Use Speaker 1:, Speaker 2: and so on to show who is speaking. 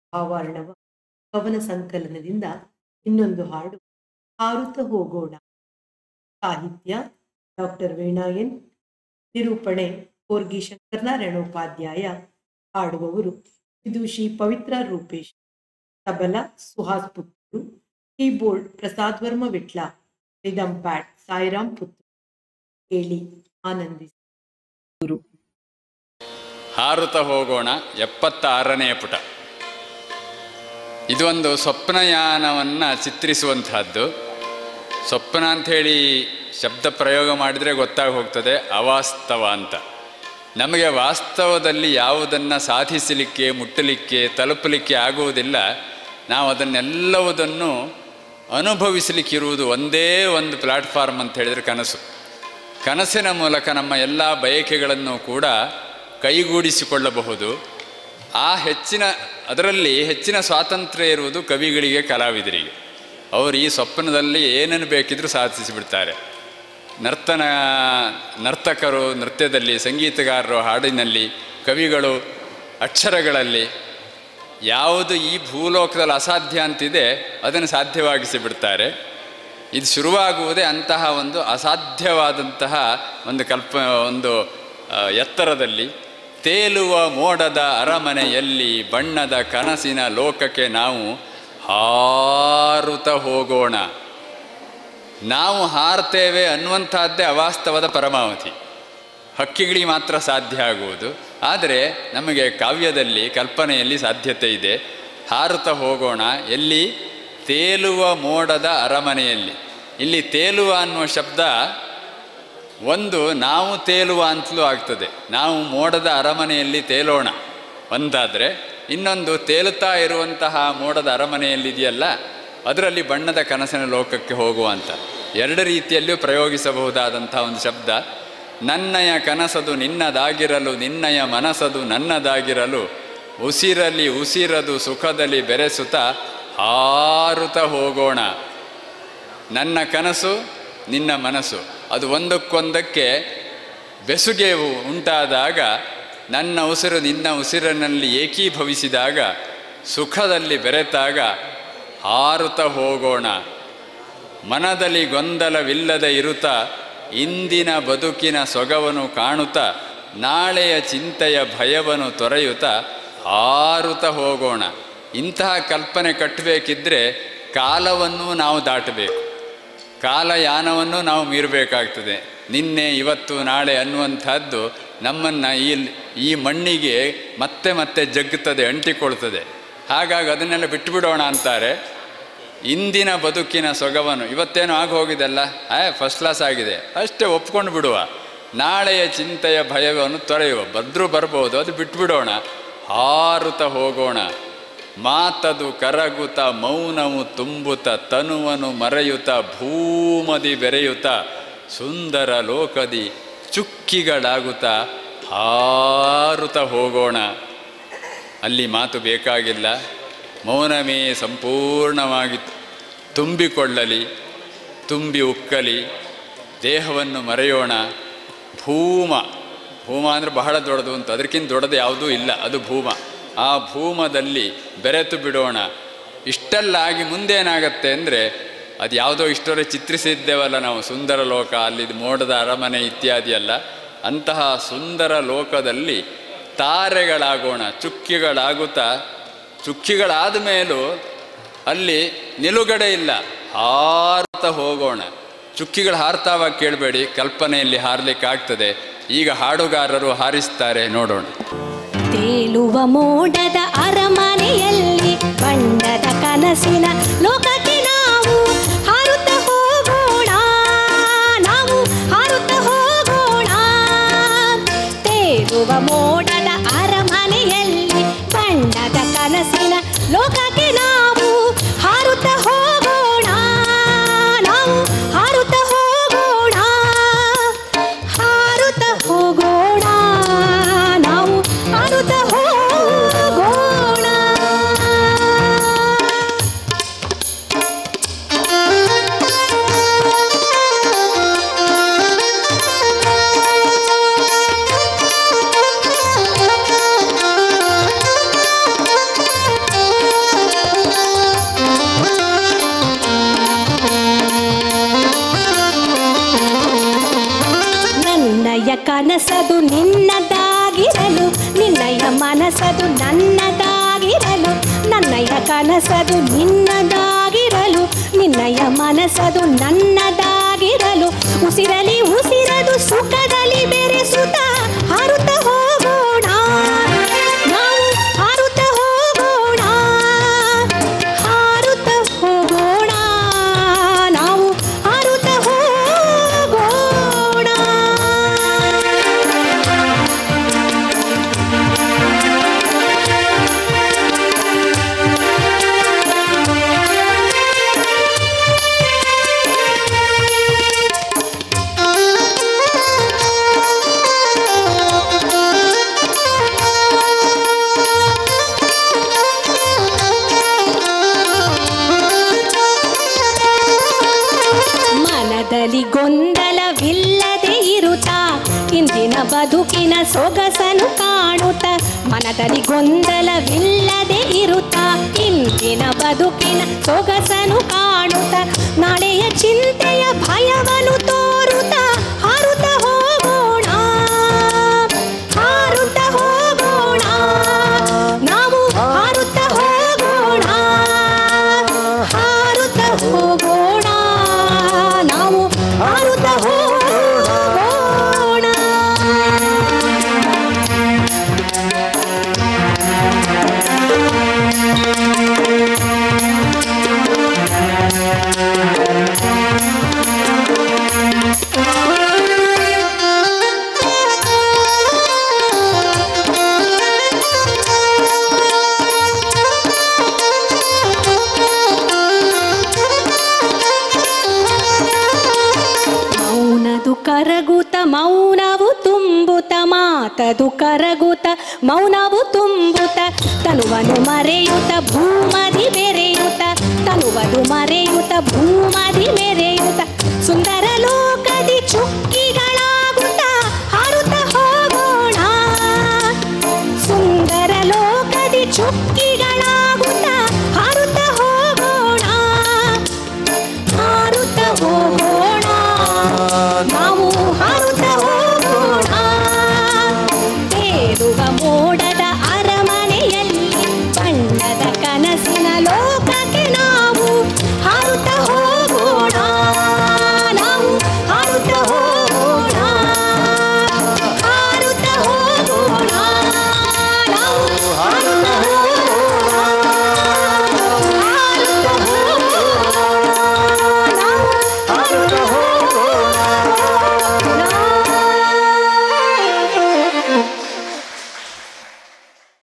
Speaker 1: ಭಾವಾರ್ಣವ ಕವನ ಸಂಕಲನದಿಂದ ಇನ್ನೊಂದು ಹಾಡು ಹಾರುತ್ತ ಹೋಗೋಣ ಸಾಹಿತ್ಯ ಡಾಕ್ಟರ್ ವೇಣಾಯನ್ ನಿರೂಪಣೆ ಕೋರ್ಗಿ ಶಂಕರನಾರಾಯಣೋಪಾಧ್ಯಾಯ ಹಾಡುವವರು ವಿದುಷಿ Pavitra Rupesh tabla Suhas Puttur keyboard Prasad Varma Vitla rhythm pad Sairam Puttur ಕೇಳಿ ಆನಂದಿಸಿ
Speaker 2: ಹಾರುತ್ತ ಹೋಗೋಣ ಎಪ್ಪತ್ತಾರನೆಯ ಪುಟ ಇದೊಂದು ಸ್ವಪ್ನಯಾನವನ್ನು ಚಿತ್ರಿಸುವಂತಹದ್ದು ಸ್ವಪ್ನ ಅಂಥೇಳಿ ಶಬ್ದ ಪ್ರಯೋಗ ಮಾಡಿದರೆ ಗೊತ್ತಾಗಿ ಹೋಗ್ತದೆ ಅವಾಸ್ತವ ಅಂತ ನಮಗೆ ವಾಸ್ತವದಲ್ಲಿ ಯಾವುದನ್ನು ಸಾಧಿಸಲಿಕ್ಕೆ ಮುಟ್ಟಲಿಕ್ಕೆ ತಲುಪಲಿಕ್ಕೆ ಆಗುವುದಿಲ್ಲ ನಾವು ಅದನ್ನೆಲ್ಲವುದನ್ನು ಅನುಭವಿಸಲಿಕ್ಕಿರುವುದು ಒಂದೇ ಒಂದು ಪ್ಲ್ಯಾಟ್ಫಾರ್ಮ್ ಅಂತ ಹೇಳಿದರೆ ಕನಸು ಕನಸಿನ ಮೂಲಕ ನಮ್ಮ ಎಲ್ಲ ಬಯಕೆಗಳನ್ನು ಕೂಡ ಕೈಗೂಡಿಸಿಕೊಳ್ಳಬಹುದು ಆ ಹೆಚ್ಚಿನ ಅದರಲ್ಲಿ ಹೆಚ್ಚಿನ ಸ್ವಾತಂತ್ರ್ಯ ಇರುವುದು ಕವಿಗಳಿಗೆ ಕಲಾವಿದರಿಗೆ ಅವರು ಈ ಸ್ವಪ್ನದಲ್ಲಿ ಏನನ್ನು ಬೇಕಿದ್ರೂ ಸಾಧಿಸಿಬಿಡ್ತಾರೆ ನರ್ತನ ನರ್ತಕರು ನೃತ್ಯದಲ್ಲಿ ಸಂಗೀತಗಾರರು ಹಾಡಿನಲ್ಲಿ ಕವಿಗಳು ಅಕ್ಷರಗಳಲ್ಲಿ ಯಾವುದು ಈ ಭೂಲೋಕದಲ್ಲಿ ಅಸಾಧ್ಯ ಅಂತಿದೆ ಅದನ್ನು ಸಾಧ್ಯವಾಗಿಸಿ ಬಿಡ್ತಾರೆ ಇದು ಶುರುವಾಗುವುದೇ ಅಂತಹ ಒಂದು ಅಸಾಧ್ಯವಾದಂತಹ ಒಂದು ಕಲ್ಪ ಒಂದು ಆ, ಎತ್ತರದಲ್ಲಿ ತೇಲುವ ಮೋಡದ ಅರಮನೆಯಲ್ಲಿ ಬಣ್ಣದ ಕನಸಿನ ಲೋಕಕ್ಕೆ ನಾವು ಹಾರುತ್ತ ಹೋಗೋಣ ನಾವು ಹಾರ್ತೇವೆ ಅನ್ನುವಂಥದ್ದೇ ಅವಾಸ್ತವದ ಪರಮಾವಧಿ ಹಕ್ಕಿಗಳಿಗೆ ಮಾತ್ರ ಸಾಧ್ಯ ಆಗುವುದು ಆದರೆ ನಮಗೆ ಕಾವ್ಯದಲ್ಲಿ ಕಲ್ಪನೆಯಲ್ಲಿ ಸಾಧ್ಯತೆ ಇದೆ ಹಾರುತ್ತ ಹೋಗೋಣ ಎಲ್ಲಿ ತೇಲುವ ಮೋಡದ ಅರಮನೆಯಲ್ಲಿ ಇಲ್ಲಿ ತೇಲುವ ಅನ್ನುವ ಶಬ್ದ ಒಂದು ನಾವು ತೇಲುವ ಅಂತಲೂ ಆಗ್ತದೆ ನಾವು ಮೋಡದ ಅರಮನೆಯಲ್ಲಿ ತೇಲೋಣ ಒಂದಾದರೆ ಇನ್ನೊಂದು ತೇಲುತ್ತಾ ಇರುವಂತಹ ಮೋಡದ ಅರಮನೆಯಲ್ಲಿದೆಯಲ್ಲ ಅದರಲ್ಲಿ ಬಣ್ಣದ ಕನಸಿನ ಲೋಕಕ್ಕೆ ಹೋಗುವಂತ ಎರಡು ರೀತಿಯಲ್ಲಿಯೂ ಪ್ರಯೋಗಿಸಬಹುದಾದಂಥ ಒಂದು ಶಬ್ದ ನನ್ನಯ ಕನಸದು ನಿನ್ನದಾಗಿರಲು ನಿನ್ನಯ ಮನಸದು ನನ್ನದಾಗಿರಲು ಉಸಿರಲಿ ಉಸಿರದು ಸುಖದಲ್ಲಿ ಬೆರೆಸುತ್ತ ಹಾರುತ್ತ ಹೋಗೋಣ ನನ್ನ ಕನಸು ನಿನ್ನ ಮನಸ್ಸು ಅದು ಒಂದಕ್ಕೊಂದಕ್ಕೆ ಬೆಸುಗೆ ಉಂಟಾದಾಗ ನನ್ನ ಉಸಿರು ನಿನ್ನ ಉಸಿರಿನಲ್ಲಿ ಏಕೀಭವಿಸಿದಾಗ ಸುಖದಲ್ಲಿ ಬೆರೆತಾಗ ಹಾರುತ್ತ ಹೋಗೋಣ ಮನದಲ್ಲಿ ಗೊಂದಲವಿಲ್ಲದೆ ಇರುತ್ತಾ ಇಂದಿನ ಬದುಕಿನ ಸೊಗವನ್ನು ಕಾಣುತ್ತಾ ನಾಳೆಯ ಚಿಂತೆಯ ಭಯವನ್ನು ತೊರೆಯುತ್ತಾ ಹಾರುತ್ತ ಹೋಗೋಣ ಇಂತಹ ಕಲ್ಪನೆ ಕಟ್ಟಬೇಕಿದ್ರೆ ಕಾಲವನ್ನು ನಾವು ದಾಟಬೇಕು ಕಾಲಯಾನವನ್ನು ನಾವು ಮೀರಬೇಕಾಗ್ತದೆ ನಿನ್ನೆ ಇವತ್ತು ನಾಳೆ ಅನ್ನುವಂಥದ್ದು ನಮ್ಮನ್ನು ಈ ಈ ಮಣ್ಣಿಗೆ ಮತ್ತೆ ಮತ್ತೆ ಜಗ್ಗುತ್ತದೆ ಅಂಟಿಕೊಳ್ತದೆ ಹಾಗಾಗಿ ಅದನ್ನೆಲ್ಲ ಬಿಟ್ಟುಬಿಡೋಣ ಅಂತಾರೆ ಇಂದಿನ ಬದುಕಿನ ಸೊಗವನ್ನು ಇವತ್ತೇನೋ ಆಗಿ ಹೋಗಿದೆಲ್ಲ ಆ ಫಸ್ಟ್ ಕ್ಲಾಸ್ ಆಗಿದೆ ಅಷ್ಟೇ ಒಪ್ಕೊಂಡು ಬಿಡುವ ನಾಳೆಯ ಚಿಂತೆಯ ಭಯವನ್ನು ತೊರೆಯುವ ಬದ್ರೂ ಬರ್ಬೋದು ಅದು ಬಿಟ್ಬಿಡೋಣ ಹಾರುತ್ತ ಹೋಗೋಣ ಮಾತದು ಕರಗುತ್ತ ಮೌನವು ತುಂಬುತ್ತ ತನುವನು ಮರೆಯುತ್ತ ಭೂಮದಿ ಬೆರೆಯುತ್ತ ಸುಂದರ ಲೋಕದಿ ಚುಕ್ಕಿಗಳಾಗುತ್ತ ಹಾರುತ್ತ ಹೋಗೋಣ ಅಲ್ಲಿ ಮಾತು ಬೇಕಾಗಿಲ್ಲ ಮೌನವೇ ಸಂಪೂರ್ಣವಾಗಿ ತುಂಬಿಕೊಳ್ಳಲಿ ತುಂಬಿ ಉಕ್ಕಲಿ ದೇಹವನ್ನು ಮರೆಯೋಣ ಭೂಮ ಭೂಮ ಅಂದರೆ ಬಹಳ ದೊಡ್ಡದು ಅಂತ ಅದಕ್ಕಿಂತ ದೊಡ್ಡದು ಯಾವುದೂ ಇಲ್ಲ ಅದು ಭೂಮ ಆ ಭೂಮದಲ್ಲಿ ಬೆರೆತು ಬಿಡೋಣ ಇಷ್ಟೆಲ್ಲ ಆಗಿ ಮುಂದೇನಾಗತ್ತೆ ಅಂದರೆ ಅದು ಯಾವುದೋ ಇಷ್ಟೊರೆ ಚಿತ್ರಿಸಿದ್ದೇವಲ್ಲ ನಾವು ಸುಂದರ ಲೋಕ ಅಲ್ಲಿ ಮೋಡದ ಅರಮನೆ ಇತ್ಯಾದಿ ಅಲ್ಲ ಅಂತಹ ಸುಂದರ ಲೋಕದಲ್ಲಿ ತಾರೆಗಳಾಗೋಣ ಚುಕ್ಕಿಗಳಾಗುತ್ತಾ ಚುಕ್ಕಿಗಳಾದ ಮೇಲೂ ಅಲ್ಲಿ ನಿಲುಗಡೆ ಇಲ್ಲ ಹಾರುತ್ತ ಹೋಗೋಣ ಚುಕ್ಕಿಗಳು ಹಾರ್ತಾವಾಗ ಕೇಳಬೇಡಿ ಕಲ್ಪನೆಯಲ್ಲಿ ಹಾರಲಿಕ್ಕಾಗ್ತದೆ ಈಗ ಹಾಡುಗಾರರು ಹಾರಿಸ್ತಾರೆ ನೋಡೋಣ
Speaker 3: ತೇಲುವ ಮೋಡದ ಅರಮನೆಯಲ್ಲಿ ಬಣ್ಣದ ಕನಸಿನ ಲೋಕಕ್ಕೆ ನಾವು ಹಾರುತ್ತ ಹೋಗೋಣ ನಾವು ಹಾರುತ್ತ ಹೋಗೋಣ ತೇಲುವ ಮೋಡದ ಅರಮನೆಯಲ್ಲಿ ಬಣ್ಣದ ಕನಸಿನ ಲೋಕಕ್ಕೆ ನಾವು ಹಾರುತ್ತ ಹೋಗೋಣ ನಾವು ಹಾರುತ್ತ ಹೋಗೋಣ ಹಾರುತ್ತ ಹೋಗೋಣ ನಾವು ಹಾರುತ್ತ ಹೋಗೋಣ ಕನಸದು ನಿನ್ನದಾಗಿರಲು ನಿನ್ನಯ ಮನಸದು ನನ್ನದಾಗಿರಲು ಉಸಿರಲಿ ಉಸಿರದು ಸುಖದಲ್ಲಿ ಬೆರೆಸುತ್ತ ಹಾರುತ್ತ ಹೋಗೋಣ ನಾವು ಹಾರುತ್ತ ಹೋಗೋಣ ಹಾರುತ್ತ ಹೋಗೋಣ ನಾವು ಹಾರುತ್ತ ಹೋಗೋಣ ಮನದಲ್ಲಿ ಗೊಂದಲವಿಲ್ಲದೆ ಇರುತ್ತಾ ಇಂದಿನ ಬದುಕಿನ ಸೊಗಸನು ಕಾಣುತ್ತ ಮನದಲ್ಲಿ ಗೊಂದಲವಿಲ್ಲದೆ ಇರುತ್ತಾ ಇಂದಿನ ಬದುಕಿನ ಸೊಗಸನು ಕಾಣುತ್ತ ನಾಳೆಯ ಚಿಂತೆಯ ಭಯವನ್ನು ತೋರುತ್ತ ಹಾರುತ್ತ ಹೋಗೋಣ ಹಾರುತ್ತ ಹೋಗೋಣ ನಾವು ಹಾರುತ್ತ ಹೋಗೋಣ ಹಾರುತ್ತ ಹೋಗೋಣ ನಾವು ಹಾರುತ್ತ ಹೋಗೋಣ ಮೌನದು ಕರಗುತ ಮೌನವು ತುಂಬುತ ಮಾತದು ಕರಗುತ ಮೌನವು ತುಂಬುತ ತನುವನು ಮರೆಯುತ ಭೂಮದಿ ಬೆರೆಯುತ ತನುವದು ಮರೆಯುತ ಭೂಮದಿ ಮೆರೆಯುತ ಸುಂದರ ಲೋಕದಿ ಚುಕ್ಕಿಗಳಾಗುತ್ತ ಹಾರುತ್ತ ಹೋಗೋಣ ಸುಂದರ ಲೋಕದಿ ಚುಕ್ಕಿಗಳಾಗುತ್ತ ಹಾರುತ್ತ ಹೋಗೋಣ ಹಾರುತ್ತ ಹೋಗೋಣ ನಾವು ಹಾರುತ್ತ ಹೋಗೋಣ ತೇಲುವ ಮೋಡದ ಅರಮನೆಯಲ್ಲಿ ಬಣ್ಣದ ಕನಸಿನ ಲೋಕಕ್ಕೆ ನಾವು ಹಾರುತ್ತ ಹೋಗೋಣ ನಾವು ಹಾರುತ್ತ ಹೋಗೋಣ ಹಾರುತ್ತ ಹೋಗೋಣ ನಾವು ಹಾರುತ್ತ ಹೋಗೋಣ ಹಾರುತ್ತ ಹೋಗೋಣ ನಾವು ಹಾರುತ್ತ ಹೋಗೋಣ